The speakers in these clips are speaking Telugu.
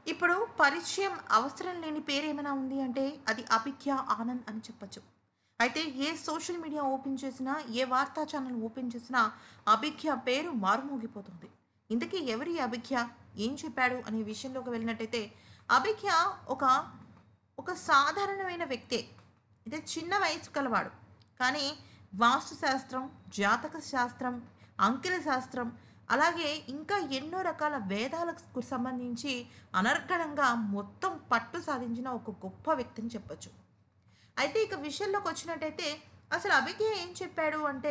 ఇప్పుడు పరిచయం అవసరం లేని పేరు ఏమైనా ఉంది అంటే అది అభిజ్ఞ ఆనంద్ అని చెప్పొచ్చు అయితే ఏ సోషల్ మీడియా ఓపెన్ చేసినా ఏ వార్తా ఛానల్ ఓపెన్ చేసినా అభిజ్ఞ పేరు మారుమోగిపోతుంది ఇంతకీ ఎవరి అభిజ్ఞ ఏం చెప్పాడు అనే విషయంలోకి వెళ్ళినట్టయితే అభిజ్ఞ ఒక ఒక సాధారణమైన వ్యక్తే అయితే చిన్న వయసు కలవాడు కానీ వాస్తు శాస్త్రం జాతక శాస్త్రం అంకెల శాస్త్రం అలాగే ఇంకా ఎన్నో రకాల వేదాలకు సంబంధించి అనర్గళంగా మొత్తం పట్టు సాధించిన ఒక గొప్ప వ్యక్తిని చెప్పొచ్చు అయితే ఇక విషయంలోకి వచ్చినట్టయితే అసలు అభిజ్ఞ ఏం చెప్పాడు అంటే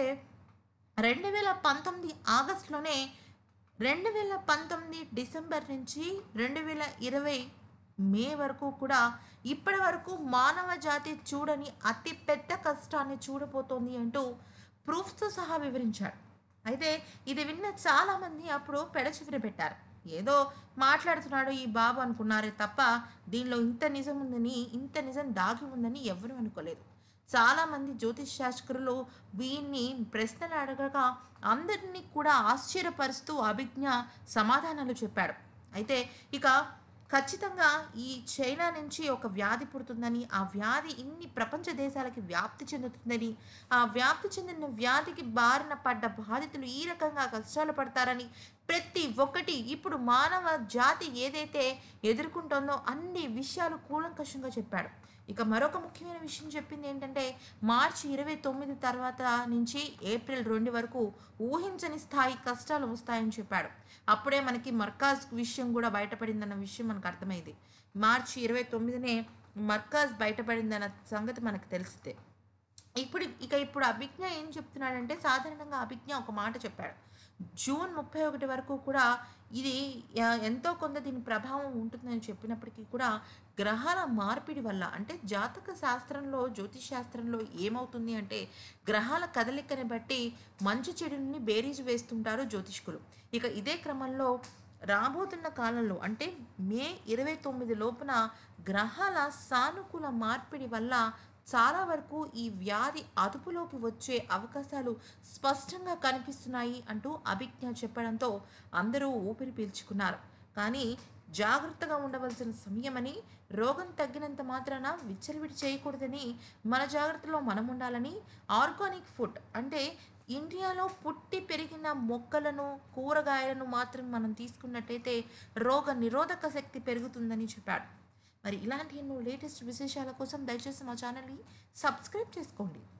రెండు వేల పంతొమ్మిది ఆగస్టులోనే రెండు వేల పంతొమ్మిది డిసెంబర్ నుంచి రెండు వేల ఇరవై మే వరకు కూడా ఇప్పటి వరకు మానవ జాతి చూడని అతి పెద్ద కష్టాన్ని చూడబోతోంది అంటూ ప్రూఫ్స్తో సహా వివరించాడు అయితే ఇది విన్న చాలామంది అప్పుడు పెడచివిన పెట్టారు ఏదో మాట్లాడుతున్నాడు ఈ బాబు అనుకున్నారే తప్ప దీనిలో ఇంత నిజం ఉందని ఇంత నిజం దాగి ఉందని ఎవరు అనుకోలేదు చాలామంది జ్యోతిష్ శాస్త్రులు వీరిని ప్రశ్నలు అడగగా అందరినీ కూడా ఆశ్చర్యపరుస్తూ అభిజ్ఞ సమాధానాలు చెప్పాడు అయితే ఇక ఖచ్చితంగా ఈ చైనా నుంచి ఒక వ్యాధి పుడుతుందని ఆ వ్యాధి ఇన్ని ప్రపంచ దేశాలకి వ్యాప్తి చెందుతుందని ఆ వ్యాప్తి చెందిన వ్యాధికి బారిన పడ్డ బాధితులు ఈ రకంగా కష్టాలు పడతారని ప్రతి ఒక్కటి ఇప్పుడు మానవ జాతి ఏదైతే ఎదుర్కొంటుందో అన్ని విషయాలు కూలంకషంగా చెప్పాడు ఇక మరొక ముఖ్యమైన విషయం చెప్పింది ఏంటంటే మార్చి ఇరవై తొమ్మిది తర్వాత నుంచి ఏప్రిల్ రెండు వరకు ఊహించని స్థాయి కష్టాలు వస్తాయని చెప్పాడు అప్పుడే మనకి మర్కాజ్ విషయం కూడా బయటపడిందన్న విషయం మనకు అర్థమైంది మార్చి ఇరవై తొమ్మిదినే మర్కాజ్ బయటపడిందన్న సంగతి మనకు తెలిసితే ఇప్పుడు ఇక ఇప్పుడు అభిజ్ఞ ఏం చెప్తున్నాడంటే సాధారణంగా అభిజ్ఞ ఒక మాట చెప్పాడు జూన్ ముప్పై ఒకటి వరకు కూడా ఇది ఆ, ఎంతో కొంత దీని ప్రభావం ఉంటుందని చెప్పినప్పటికీ కూడా గ్రహాల మార్పిడి వల్ల అంటే జాతక శాస్త్రంలో జ్యోతిష్ శాస్త్రంలో ఏమవుతుంది అంటే గ్రహాల కదలికని బట్టి మంచి చెడుని బేరీజు వేస్తుంటారు జ్యోతిష్కులు ఇక ఇదే క్రమంలో రాబోతున్న కాలంలో అంటే మే ఇరవై తొమ్మిది లోపున గ్రహాల సానుకూల మార్పిడి వల్ల చాలా వరకు ఈ వ్యాధి అదుపులోకి వచ్చే అవకాశాలు స్పష్టంగా కనిపిస్తున్నాయి అంటూ అభిజ్ఞ చెప్పడంతో అందరూ ఊపిరి పీల్చుకున్నారు కానీ జాగ్రత్తగా ఉండవలసిన సమయమని రోగం తగ్గినంత మాత్రాన విచ్చలవిడి చేయకూడదని మన జాగ్రత్తలో మనం ఉండాలని ఆర్గానిక్ ఫుడ్ అంటే ఇండియాలో పుట్టి పెరిగిన మొక్కలను కూరగాయలను మాత్రం మనం తీసుకున్నట్టయితే రోగ నిరోధక శక్తి పెరుగుతుందని చెప్పాడు మరి ఇలాంటి ఎన్నో లేటెస్ట్ విశేషాల కోసం దయచేసి మా ఛానల్ని సబ్స్క్రైబ్ చేసుకోండి